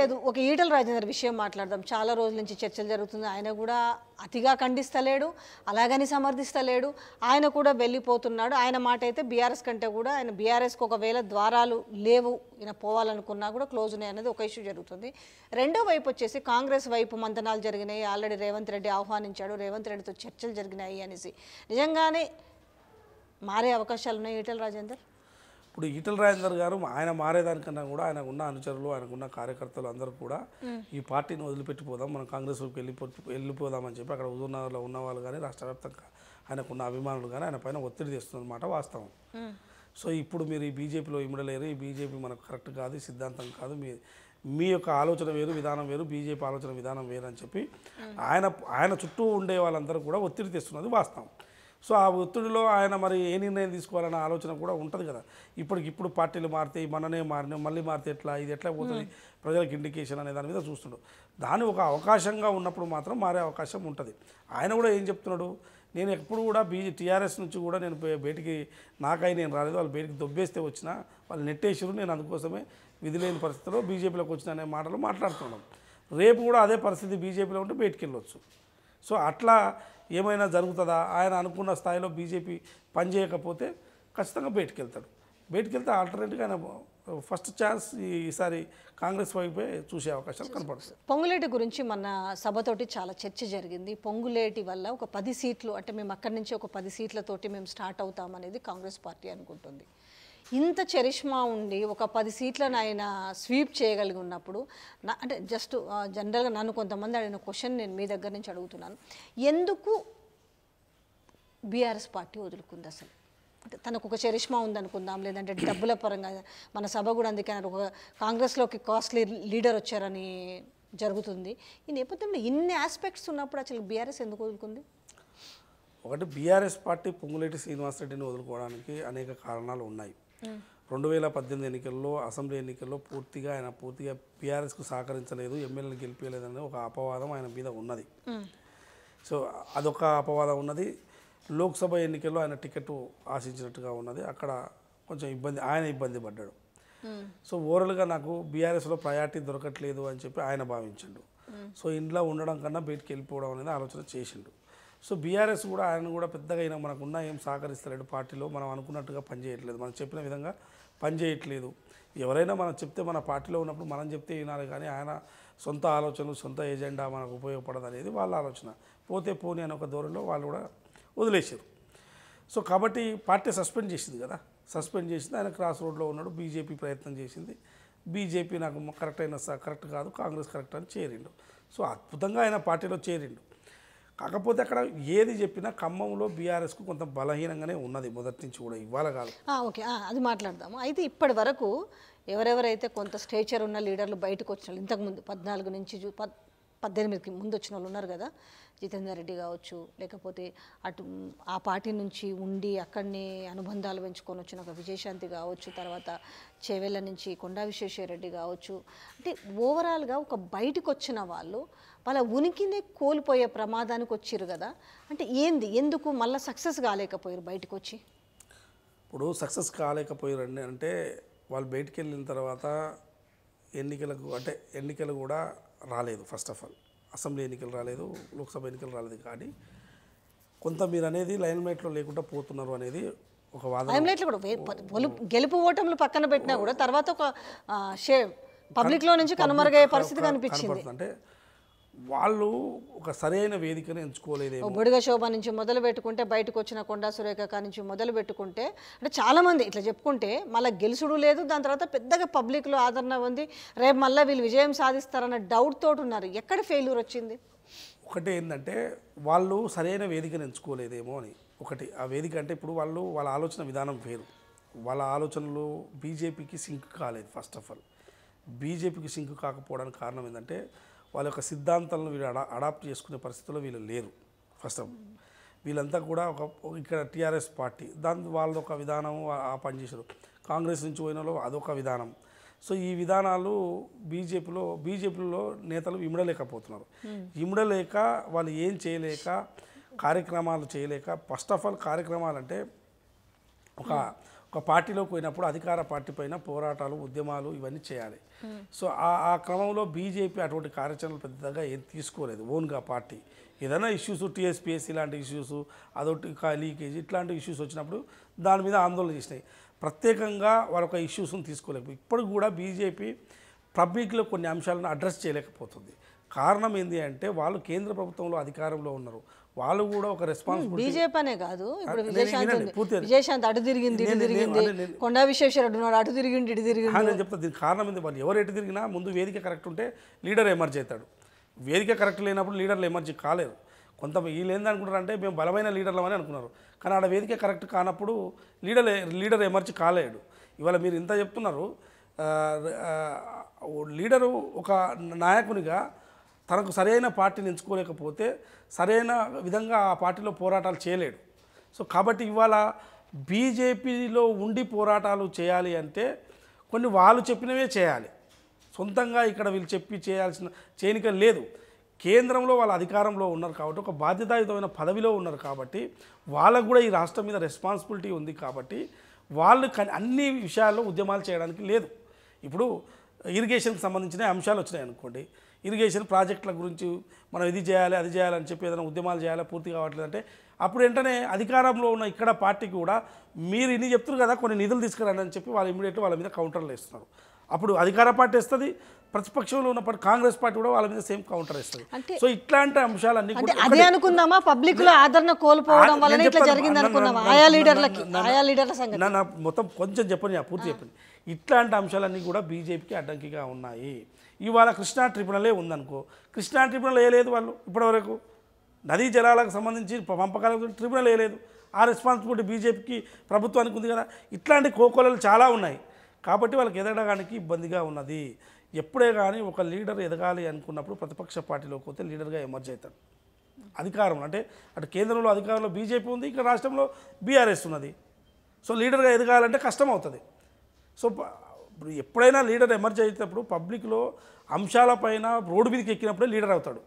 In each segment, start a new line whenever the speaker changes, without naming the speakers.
లేదు ఒక ఈటల రాజేందర్ విషయం మాట్లాడదాం చాలా రోజుల నుంచి చర్చలు జరుగుతుంది ఆయన కూడా అతిగా ఖండిస్తలేడు అలాగని సమర్థిస్తలేడు ఆయన కూడా వెళ్ళిపోతున్నాడు ఆయన మాట అయితే బీఆర్ఎస్ కంటే కూడా ఆయన బీఆర్ఎస్కి ఒకవేళ ద్వారాలు లేవు ఈయన పోవాలనుకున్నా కూడా క్లోజ్ ఉన్నాయి అనేది ఒక ఇష్యూ జరుగుతుంది రెండో వైపు వచ్చేసి కాంగ్రెస్ వైపు మంతనాలు జరిగినాయి ఆల్రెడీ రేవంత్ రెడ్డి ఆహ్వానించాడు రేవంత్ రెడ్డితో చర్చలు జరిగినాయి అనేసి నిజంగానే మారే అవకాశాలు ఉన్నాయి ఈటల రాజేందర్
ఇప్పుడు ఈటల రాజేందర్ గారు ఆయన మారేదానికన్నా కూడా ఆయనకు ఉన్న అనుచరులు ఆయనకున్న కార్యకర్తలు అందరూ కూడా ఈ పార్టీని వదిలిపెట్టిపోదాం మనం కాంగ్రెస్ వైపు వెళ్ళిపో వెళ్ళిపోదామని చెప్పి అక్కడ హుజూర్నగర్లో ఉన్న వాళ్ళు కానీ రాష్ట్ర వ్యాప్తంగా ఆయనకున్న అభిమానులు కానీ ఆయన పైన ఒత్తిడి తెస్తున్నమాట వాస్తవం సో ఇప్పుడు మీరు ఈ బీజేపీలో ఇమ్మడలేరు ఈ బీజేపీ మనకు కరెక్ట్ కాదు ఈ సిద్ధాంతం కాదు మీ మీ యొక్క ఆలోచన వేరు విధానం వేరు బీజేపీ ఆలోచన విధానం వేరు అని చెప్పి ఆయన ఆయన చుట్టూ ఉండే వాళ్ళందరూ కూడా ఒత్తిడి తెస్తున్నది వాస్తవం సో ఆ ఒత్తిడిలో ఆయన మరి ఏ నిర్ణయం తీసుకోవాలన్న ఆలోచన కూడా ఉంటుంది కదా ఇప్పటికి ఇప్పుడు పార్టీలు మారితే మననే మారిన మళ్ళీ మారితే ఎట్లా ఇది ఎట్లా పోతుంది ప్రజలకు ఇండికేషన్ అనే దాని మీద చూస్తుండు దాని ఒక అవకాశంగా ఉన్నప్పుడు మాత్రం మారే అవకాశం ఉంటుంది ఆయన కూడా ఏం చెప్తున్నాడు నేను ఎప్పుడు కూడా బీజే టీఆర్ఎస్ నుంచి కూడా నేను బయ- బయటికి నాకై నేను రాలేదు వాళ్ళు బయటికి దొబ్బేస్తే వచ్చినా వాళ్ళు నెట్టేసారు నేను అందుకోసమే విధి లేని పరిస్థితిలో బీజేపీలోకి వచ్చిన అనే మాటలు మాట్లాడుతున్నాం రేపు కూడా అదే పరిస్థితి బీజేపీలో ఉంటే బయటికి వెళ్ళొచ్చు సో అట్లా ఏమైనా జరుగుతుందా ఆయన అనుకున్న స్థాయిలో బీజేపీ పనిచేయకపోతే ఖచ్చితంగా బయటికి వెళ్తాడు బయటికి వెళ్తే ఆల్టర్నేట్గా ఆయన ఫస్ట్ ఛాన్స్ ఈసారి కాంగ్రెస్ వైపే చూసే అవకాశాలు కనపడుతుంది
పొంగులేటి గురించి మన సభతోటి చాలా చర్చ జరిగింది పొంగులేటి వల్ల ఒక పది సీట్లు అంటే మేము అక్కడి నుంచి ఒక పది సీట్లతోటి మేము స్టార్ట్ అవుతామనేది కాంగ్రెస్ పార్టీ అనుకుంటుంది ఇంత చరిష్మా ఉండి ఒక పది సీట్లను ఆయన స్వీప్ చేయగలిగి ఉన్నప్పుడు నా అంటే జస్ట్ జనరల్గా నన్ను కొంతమంది అడిగిన క్వశ్చన్ నేను మీ దగ్గర నుంచి అడుగుతున్నాను ఎందుకు బీఆర్ఎస్ పార్టీ వదులుకుంది అసలు అంటే తనకు ఒక చరిష్మా ఉందనుకుందాం లేదంటే డబ్బుల పరంగా మన సభ కూడా అందుకే అన్నారు, ఒక కాంగ్రెస్లోకి కాస్ట్లీ లీడర్ వచ్చారని జరుగుతుంది ఈ నేపథ్యంలో ఇన్ని ఆస్పెక్ట్స్ ఉన్నప్పుడు అసలు బీఆర్ఎస్ ఎందుకు వదులుకుంది
ఒకటి బీఆర్ఎస్ పార్టీ పొంగులేటి శ్రీనివాసరెడ్డిని వదులుకోవడానికి అనేక కారణాలు ఉన్నాయి రెండు వేల పద్దెనిమిది ఎన్నికల్లో అసెంబ్లీ ఎన్నికల్లో పూర్తిగా ఆయన పూర్తిగా బీఆర్ఎస్కు సహకరించలేదు ఎమ్మెల్యేలు గెలిపించలేదనే ఒక అపవాదం ఆయన మీద ఉన్నది సో అదొక అపవాదం ఉన్నది లోక్సభ ఎన్నికల్లో ఆయన టికెట్ ఆశించినట్టుగా ఉన్నది అక్కడ కొంచెం ఇబ్బంది ఆయన ఇబ్బంది పడ్డాడు సో ఓవరాల్గా నాకు బీఆర్ఎస్లో ప్రయారిటీ దొరకట్లేదు అని చెప్పి ఆయన భావించిండు సో ఇంట్లో ఉండడం కన్నా బయటికి వెళ్ళిపోవడం అనేది ఆలోచన చేసిండు సో బీఆర్ఎస్ కూడా ఆయన కూడా పెద్దగా అయినా మనకున్న ఏం సహకరిస్తలేడు పార్టీలో మనం అనుకున్నట్టుగా పనిచేయట్లేదు మనం చెప్పిన విధంగా పనిచేయట్లేదు ఎవరైనా మనం చెప్తే మన పార్టీలో ఉన్నప్పుడు మనం చెప్తే వినాలి కానీ ఆయన సొంత ఆలోచనలు సొంత ఎజెండా మనకు ఉపయోగపడదు అనేది వాళ్ళ ఆలోచన పోతే పోనీ అనే ఒక ధోరణిలో వాళ్ళు కూడా వదిలేశారు సో కాబట్టి పార్టీ సస్పెండ్ చేసింది కదా సస్పెండ్ చేసింది ఆయన క్రాస్ రోడ్లో ఉన్నాడు బీజేపీ ప్రయత్నం చేసింది బీజేపీ నాకు కరెక్ట్ అయిన స- కరెక్ట్ కాదు కాంగ్రెస్ కరెక్ట్ అని చేరిండు సో అద్భుతంగా ఆయన పార్టీలో చేరిండు కాకపోతే అక్కడ ఏది చెప్పినా ఖమ్మంలో బీఆర్ఎస్కు కొంత బలహీనంగానే ఉన్నది మొదటి నుంచి కూడా ఇవాళ కాదు
ఆ, ఓకే ఆ, అది మాట్లాడదాము అయితే ఇప్పటి వరకు ఎవరెవరైతే కొంత స్టేచర్ ఉన్న లీడర్లు బయటకు వచ్చిన వాళ్ళు ఇంతకుముందు పద్నాలుగు నుంచి చూ- పద్ పద్దెనిమిదికి ముందు వచ్చిన వాళ్ళు ఉన్నారు కదా జితేందర్ రెడ్డి కావచ్చు లేకపోతే అటు మ్, ఆ పార్టీ నుంచి ఉండి అక్కడనే అనుబంధాలు పెంచుకొని వచ్చిన ఒక విజయశాంతి కావచ్చు తర్వాత చేవెళ్ళ నుంచి కొండా విశ్వేశ్వరరెడ్డి కావచ్చు అంటే ఓవరాల్గా ఒక బయటకు వచ్చిన వాళ్ళు వాళ్ళ ఉనికినే కోల్పోయే ప్రమాదానికి వచ్చిర్రు కదా అంటే ఏంది ఎందుకు మళ్ళీ సక్సెస్ కాలేకపోయారు బయటకు వచ్చి
ఇప్పుడు సక్సెస్ కాలేకపోయారండి అంటే వాళ్ళు బయటికి వెళ్ళిన తర్వాత ఎన్నికలకు అంటే ఎన్నికలు కూడా రాలేదు ఫస్ట్ ఆఫ్ ఆల్ అసెంబ్లీ ఎన్నికలు రాలేదు లోక్సభ ఎన్నికలు రాలేదు కానీ కొంత మీరు అనేది లైన్ మేట్లో లేకుండా పోతున్నారు అనేది ఒక వాదన
లైమ్లైట్లో కూడా వే- ప- పొలు- గెలుపు ఓటములు పక్కన పెట్టినా కూడా తర్వాత ఒక ఆ, షే పబ్లిక్లో నుంచి కనుమరుగయ్యే పరిస్థితి కనిపించింది
కనపడుతుంది అంటే వాళ్ళు ఒక సరైన వేదికను ఎంచుకోలేదేమో
ఓ బుడిగ శోభ నుంచి మొదలు పెట్టుకుంటే బయటకు వచ్చిన కొండా సురేఖ కా నుంచి మొదలు పెట్టుకుంటే అంటే చాలామంది ఇట్లా చెప్పుకుంటే మళ్ళీ గెలుసుడు లేదు దాని తర్వాత పెద్దగా పబ్లిక్లో ఆదరణ ఉంది రేపు మళ్ళీ వీళ్ళు విజయం సాధిస్తారన్న డౌట్ తోటి ఉన్నారు ఎక్కడ ఫెయిల్యూర్ వచ్చింది
ఒకటి ఏంటంటే వాళ్ళు సరైన వేదికను ఎంచుకోలేదేమో అని ఒకటి ఆ వేదిక అంటే ఇప్పుడు వాళ్ళు వాళ్ళ ఆలోచన విధానం వేరు వాళ్ళ ఆలోచనలు బీజేపీకి సింక్ కాలేదు ఫస్ట్ ఆఫ్ ఆల్ బీజేపీకి సింక్ కాకపోవడానికి కారణం ఏంటంటే వాళ్ళ యొక్క సిద్ధాంతాలను వీళ్ళు అడా అడాప్ట్ చేసుకునే పరిస్థితిలో వీళ్ళు లేరు ఫస్ట్ ఆఫ్ వీళ్ళంతా కూడా ఒక ఒక ఇక్కడ టీఆర్ఎస్ పార్టీ దాని వాళ్ళది ఒక విధానం ఆ- ఆ పని చేశారు కాంగ్రెస్ నుంచి పోయిన వాళ్ళు అదొక విధానం సో ఈ విధానాలు బీజేపీలో బీజేపీలో నేతలు ఇమడలేకపోతున్నారు ఇమడలేక వాళ్ళు ఏం చేయలేక కార్యక్రమాలు చేయలేక ఫస్ట్ ఆఫ్ ఆల్ కార్యక్రమాలు అంటే ఒక ఒక పార్టీలోకి పోయినప్పుడు అధికార పార్టీ పైన పోరాటాలు ఉద్యమాలు ఇవన్నీ చేయాలి సో ఆ ఆ క్రమంలో బీజేపీ అటువంటి కార్యాచరణలు పెద్దగా ఏం తీసుకోలేదు ఓన్గా పార్టీ ఏదైనా ఇష్యూస్ టీఎస్పీఎస్సీ లాంటి ఇష్యూస్ అదొకటి కా- లీకేజ్ ఇట్లాంటి ఇష్యూస్ వచ్చినప్పుడు దాని మీద ఆందోళన చేసినాయి ప్రత్యేకంగా వాళ్ళొక ఇష్యూస్ని తీసుకోలేదు ఇప్పుడు కూడా బీజేపీ పబ్లిక్లో కొన్ని అంశాలను అడ్రస్ చేయలేకపోతుంది కారణం ఏంటి అంటే వాళ్ళు కేంద్ర ప్రభుత్వంలో అధికారంలో ఉన్నారు వాళ్ళు కూడా ఒక రెస్పాన్సిబిలిటీ
బీజేపీ అనే కాదు ఇప్పుడు
నేను
విజయశాంతి
వినండి,
ఉంది
పూర్తిగా.
విజయశాంతి అటు తిరిగింది ఇటు
నేను- నేను-
తిరిగింది
అదే నేను-
కొండా విశ్వేశ్వరరెడ్డి ఉన్నాడు అటు తిరిగిండి ఇటు తిరిగింది
ఆ, నేను చెప్తా దీనికి కారణం ఏంది వాళ్ళు ఎవరు ఎటు తిరిగినా ముందు వేదిక కరెక్ట్ ఉంటే లీడర్ ఎమర్జ్ అవుతాడు వేదిక కరెక్ట్ లేనప్పుడు లీడర్లు ఎమర్జీ కాలేరు కొంత వీళ్ళు ఏంది అనుకుంటారు అంటే మేము బలమైన లీడర్లమని అనుకున్నారు కానీ ఆడ వేదిక కరెక్ట్ కానప్పుడు లీడర్ లీడర్ ఎమర్జీ కాలేడు ఇవాళ మీరు ఇంత చెప్తున్నారు ఆ, ఆ, ఓ లీడరు ఒక నాయకునిగా తనకు సరైన పార్టీని ఎంచుకోలేకపోతే సరైన విధంగా ఆ పార్టీలో పోరాటాలు చేయలేడు సో కాబట్టి ఇవాళ బీజేపీలో ఉండి పోరాటాలు చేయాలి అంటే కొన్ని వాళ్ళు చెప్పినవే చేయాలి సొంతంగా ఇక్కడ వీళ్ళు చెప్పి చేయాల్సిన చేయనిక లేదు కేంద్రంలో వాళ్ళ అధికారంలో ఉన్నారు కాబట్టి ఒక బాధ్యతాయుతమైన పదవిలో ఉన్నారు కాబట్టి వాళ్ళకు కూడా ఈ రాష్ట్రం మీద రెస్పాన్సిబిలిటీ ఉంది కాబట్టి వాళ్ళు కన్- అన్ని విషయాల్లో ఉద్యమాలు చేయడానికి లేదు ఇప్పుడు ఇరిగేషన్కి సంబంధించిన అంశాలు వచ్చినాయి అనుకోండి ఇరిగేషన్ ప్రాజెక్టుల గురించి మనం ఇది చేయాలి అది చేయాలని చెప్పి ఏదైనా ఉద్యమాలు చేయాలి పూర్తి కావట్లేదు అంటే అప్పుడు వెంటనే అధికారంలో ఉన్న ఇక్కడ పార్టీకి కూడా మీరు ఇన్ని చెప్తున్నారు కదా కొన్ని నిధులు తీసుకురండి అని చెప్పి వాళ్ళు ఇమీడియట్గా వాళ్ళ మీద కౌంటర్లు వేస్తున్నారు అప్పుడు అధికార పార్టీ ఇస్తుంది ప్రతిపక్షంలో ఉన్నప్పుడు కాంగ్రెస్ పార్టీ కూడా వాళ్ళ మీద సేమ్ కౌంటర్ ఇస్తుంది
అంటే-
సో ఇట్లాంటి అంశాలన్నీ
అంటే
కూడా
అదే అనుకుందామా పబ్లిక్ లో ఆదరణ కోల్పోవడం
ఆ,
వల్లనే
నేను
ఇట్లా
చెప్తాను.
జరిగింది
నన్ను-
అనుకున్నామా
నన్ను-
ఆయా
నన్ను-
లీడర్లకి
నన్ను-
ఆయా లీడర్ల సంగతి
నా నా మొత్తం కొంచెం చెప్పని పూర్తి చెప్పండి ఇట్లాంటి అంశాలన్నీ కూడా బీజేపీకి అడ్డంకిగా ఉన్నాయి ఇవాళ కృష్ణా ట్రిబ్యునలే ఉందనుకో కృష్ణా ట్రిబ్యునల్ వేయలేదు వాళ్ళు ఇప్పటివరకు నదీ జలాలకు సంబంధించి ప- పంపకాలకు ట్రిబ్యునల్ వేయలేదు ఆ రెస్పాన్సిబిలిటీ బీజేపీకి ప్రభుత్వానికి ఉంది కదా ఇట్లాంటి కోకోలలు చాలా ఉన్నాయి కాబట్టి వాళ్ళకి ఎదగడానికి ఇబ్బందిగా ఉన్నది ఎప్పుడే కానీ ఒక లీడర్ ఎదగాలి అనుకున్నప్పుడు ప్రతిపక్ష పార్టీలోకి పోతే లీడర్గా ఎమర్జ్ అవుతాడు అధికారం అంటే అటు కేంద్రంలో అధికారంలో బీజేపీ ఉంది ఇక్కడ రాష్ట్రంలో బీఆర్ఎస్ ఉన్నది సో లీడర్గా ఎదగాలంటే కష్టం అవుతుంది సో ప- ఇప్పుడు ఎప్పుడైనా లీడర్ ఎమర్జ్ అయినప్పుడు పబ్లిక్లో అంశాలపైన రోడ్డు మీదకి ఎక్కినప్పుడే లీడర్ అవుతాడు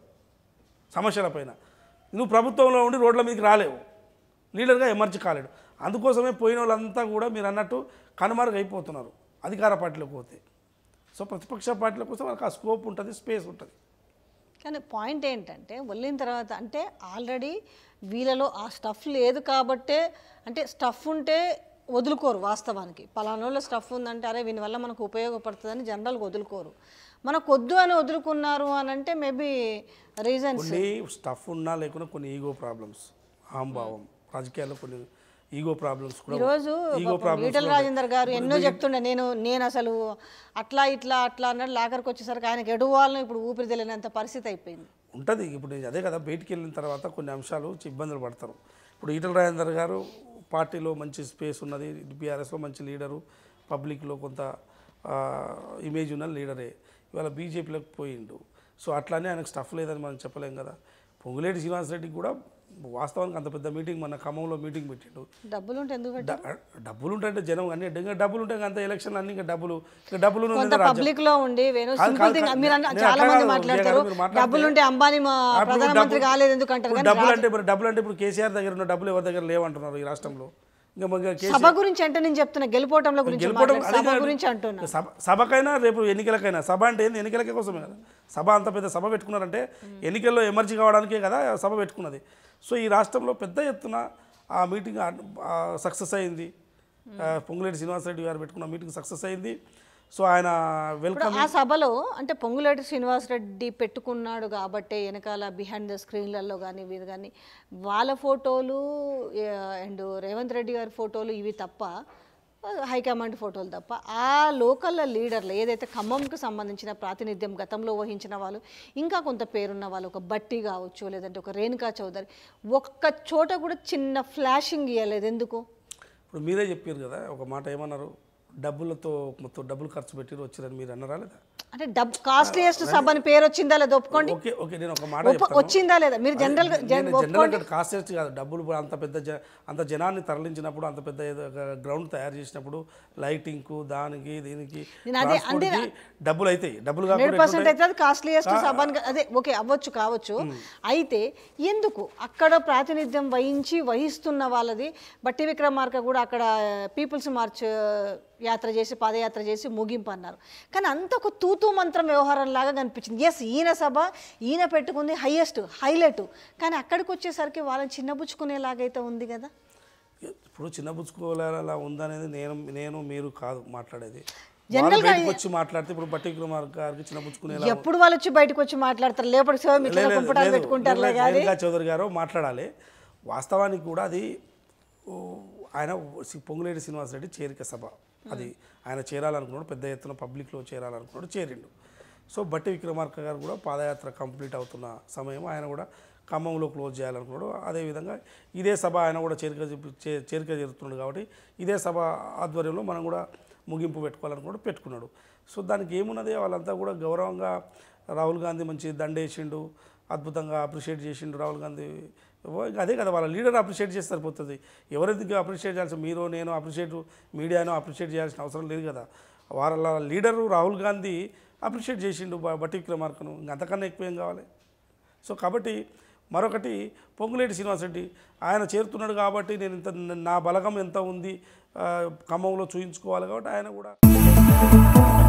సమస్యలపైన నువ్వు ప్రభుత్వంలో ఉండి రోడ్ల మీదకి రాలేవు లీడర్గా ఎమర్జ్ కాలేడు అందుకోసమే పోయిన వాళ్ళంతా కూడా మీరు అన్నట్టు కనుమరుగు అయిపోతున్నారు అధికార పార్టీలోకి పోతే సో ప్రతిపక్ష పార్టీల కోసం వాళ్ళకి ఆ స్కోప్ ఉంటుంది స్పేస్ ఉంటుంది
కానీ పాయింట్ ఏంటంటే వెళ్ళిన తర్వాత అంటే ఆల్రెడీ వీళ్ళలో ఆ స్టఫ్ లేదు కాబట్టే అంటే స్టఫ్ ఉంటే వదులుకోరు వాస్తవానికి పలానాలో స్టఫ్ ఉందంటే అరే వీని వల్ల మనకు ఉపయోగపడుతుందని జనరల్గా వదులుకోరు మనకు వద్దు అని వదులుకున్నారు అని అంటే మేబీ రీజన్స్
కొన్ని స్టఫ్ ఉన్నా లేకున్నా కొన్ని ఈగో ప్రాబ్లమ్స్ అహంభావం రాజకీయాల్లో కొన్ని ఈగో ప్రాబ్లమ్స్ కూడా
ఈరోజు
ఈగో
పాపం ఈటల రాజేందర్ గారు ఎన్నో చెప్తుండే నేను నేను అసలు అట్లా ఇట్లా అట్లా అన్నాడు లాకర్కి వచ్చేసరికి ఆయనకి ఎడువాలను ఇప్పుడు ఊపిరి తెలియనంత పరిస్థితి అయిపోయింది
ఉంటుంది ఇప్పుడు నేను అదే కదా బయటికి వెళ్ళిన తర్వాత కొన్ని అంశాలు వచ్చి ఇబ్బందులు పడతారు ఇప్పుడు ఈటల రాజేందర్ గారు పార్టీలో మంచి స్పేస్ ఉన్నది బీఆర్ఎస్లో మంచి లీడరు పబ్లిక్లో కొంత ఆ, ఇమేజ్ ఉన్న లీడరే ఇవాళ బీజేపీలోకి పోయిండు సో అట్లానే ఆయనకు స్టఫ్ లేదని మనం చెప్పలేం కదా పొంగులేటి శ్రీనివాసరెడ్డికి కూడా వాస్తవానికి అంత పెద్ద మీటింగ్ మన ఖమ్మంలో మీటింగ్ పెట్టిండు
డబ్బులు ఉంటే ఎందుకు పెట్ట-
డ- డబ్బులు ఉంటే జనం అన్ని ఇంకా డబ్బులు ఉంటే అంత ఎలక్షన్ అన్ని ఇంకా డబ్బులు ఇంకా డబ్బులు ఉన్న
కొంత
రాజ్యం.
పబ్లిక్ లో ఉండి వేణు
కాదు,
సింపుల్
కాదు,
థింగ్
కాదు.
మీరు
నేను
అన్న- చాలా
అట్లా
మంది
కాదు,
మాట్లాడతారు
విజయ్ గారు మీరు మాట్లాడితే-
డబ్బులు ఉంటే అంబానీ మా
అప్పుడు
ప్రధానమంత్రి
డబ్బులు-
కాలేదు ఎందుకు అంటారు
ఇప్పుడు
కానీ
డబ్బులు అంటే ఇప్పుడు డబ్బులు అంటే ఇప్పుడు కేసీఆర్ దగ్గర ఉన్న డబ్బులు ఎవరి దగ్గర లేవంటున్నారు ఈ రాష్ట్రంలో ఇంకా మరి కేసీఆర్
సభ గురించి అంటే నేను చెప్తున్నా గెలుపోవటంలో గురించి
గెలుపోవడం
మాట్లాడు.
అది
సభ
కాదు.
గురించి అంటున్నా
సభ సభకైనా రేపు ఎన్నికలకైనా సభ అంటే ఏంది ఎన్నికలకే కోసమే కదా సభ అంత పెద్ద సభ పెట్టుకున్నారంటే ఎన్నికల్లో ఎమర్జీ కావడానికే కదా సభ పెట్టుకున్నది సో ఈ రాష్ట్రంలో పెద్ద ఎత్తున ఆ మీటింగ్ సక్సెస్ అయింది ఆ, పొంగులేటి శ్రీనివాసరెడ్డి గారు పెట్టుకున్న మీటింగ్ సక్సెస్ అయింది సో ఆయన
ఇప్పుడు
వెల్కమ్
ఆ సభలో అంటే పొంగులేటి శ్రీనివాసరెడ్డి పెట్టుకున్నాడు కాబట్టి వెనకాల బిహైండ్ ద స్క్రీన్లలో కానీ వీరు కానీ వాళ్ళ ఫోటోలు అండ్ రేవంత్ రెడ్డి గారి ఫోటోలు ఇవి తప్ప హైకమాండ్ ఫోటోలు తప్ప ఆ లోకల్ లీడర్లు ఏదైతే ఖమ్మంకి సంబంధించిన ప్రాతినిధ్యం గతంలో వహించిన వాళ్ళు ఇంకా కొంత పేరున్న వాళ్ళు ఒక బట్టి కావచ్చు లేదంటే ఒక రేణుకా చౌదరి ఒక్క చోట కూడా చిన్న ఫ్లాషింగ్ ఇవ్వలేదు ఎందుకు
ఇప్పుడు మీరే చెప్పారు కదా ఒక మాట ఏమన్నారు డబ్బులతో మొత్తం డబ్బులు ఖర్చు పెట్టి వచ్చారని మీరు అన్నారా లేదా
అంటే డబ్ కాస్ట్లీయెస్ట్ సభ అని పేరు వచ్చిందా లేదా ఒప్పుకోండి
ఓకే ఓకే నేను ఒక మాట
ఒప్ప- వచ్చిందా లేదా మీరు జనరల్ గా జన్-
జనరల్ కాస్ట్ కాదు డబ్బులు కూడా అంత పెద్ద జ- అంత జనాన్ని తరలించినప్పుడు అంత పెద్ద గ్రౌండ్ తయారు చేసినప్పుడు లైటింగ్కు దానికి దీనికి
నేను అదే-
transport కి డబ్బులు అవుతాయి డబ్బులు
హండ్రెడ్
కాకుండా
పర్సెంట్ అయితే అది కాస్ట్లీయెస్ట్ సభ అని కా- అదే ఓకే అవ్వచ్చు కావచ్చు అయితే ఎందుకు అక్కడ ప్రాతినిధ్యం వహించి వహిస్తున్న వాళ్ళది బట్టి విక్రమార్క కూడా అక్కడ పీపుల్స్ మార్చ్ యాత్ర చేసి పాదయాత్ర చేసి ముగింపు అన్నారు కానీ అంత ఒక తూతూ మంత్రం వ్యవహారం లాగా కనిపించింది ఎస్ ఈయన సభ ఈయన పెట్టుకుంది హైయెస్ట్ హైలైట్ కానీ అక్కడికి వచ్చేసరికి వాళ్ళని చిన్నబుచ్చుకునేలాగైతే ఉంది కదా
ఇప్పుడు చిన్నపుచ్చుకోవాలా ఉందనేది నేను నేను మీరు కాదు మాట్లాడేది
General
వాళ్ళు బయటకు వచ్చి మాట్లాడితే ఇప్పుడు బట్టి విక్రమార్ గారికి చిన్నపుచ్చుకునేలా
ఎప్పుడు వాళ్ళు వచ్చి బయటకు వచ్చి మాట్లాడతారు లేపటి సేవ మిట్ల
లేదు,
కుంపటాలు
లేదు,
పెట్టుకుంటారులే
లేదు,
కానీ
రేణుకా చౌదరి గారు మాట్లాడాలి వాస్తవానికి కూడా అది ఓ, ఆయన సి- పొంగులేటి శ్రీనివాసరెడ్డి చేరిక సభ అది ఆయన చేరాలనుకున్నాడు పెద్ద ఎత్తున పబ్లిక్లో చేరాలనుకున్నాడు చేరిండు సో బట్టి విక్రమార్క గారు కూడా పాదయాత్ర కంప్లీట్ అవుతున్న సమయం ఆయన కూడా ఖమ్మంలో క్లోజ్ చేయాలనుకున్నాడు అదేవిధంగా ఇదే సభ ఆయన కూడా చేరిక చూపి- చే- చేరిక చేరుతున్నాడు కాబట్టి ఇదే సభ ఆధ్వర్యంలో మనం కూడా ముగింపు పెట్టుకోవాలనుకున్నాడు పెట్టుకున్నాడు సో దానికి ఏమున్నది వాళ్ళంతా కూడా గౌరవంగా రాహుల్ గాంధీ మంచి దండేసిండు అద్భుతంగా అప్రిషియేట్ చేసిండు రాహుల్ గాంధీ ఓ, ఇంకా అదే కదా వాళ్ళ లీడర్ అప్రిషియేట్ చేస్తే సరిపోతుంది ఎవరెందుకు అప్రిషియేట్ చేయాల్సి మీరు నేను అప్రిషియేట్ మీడియాను అప్రిషియేట్ చేయాల్సిన అవసరం లేదు కదా వాళ్ళ లీడరు రాహుల్ గాంధీ అప్రిషియేట్ చేసిండు బ- బట్టి విక్రమార్కను ఇంకా అంతకన్నా ఎక్కువ ఏం కావాలి సో కాబట్టి మరొకటి పొంగులేటి శ్రీనివాసరెడ్డి ఆయన చేరుతున్నాడు కాబట్టి నేను ఇంత నా బలగం ఎంత ఉంది ఆ, ఖమ్మంలో చూయించుకోవాలి కాబట్టి ఆయన కూడా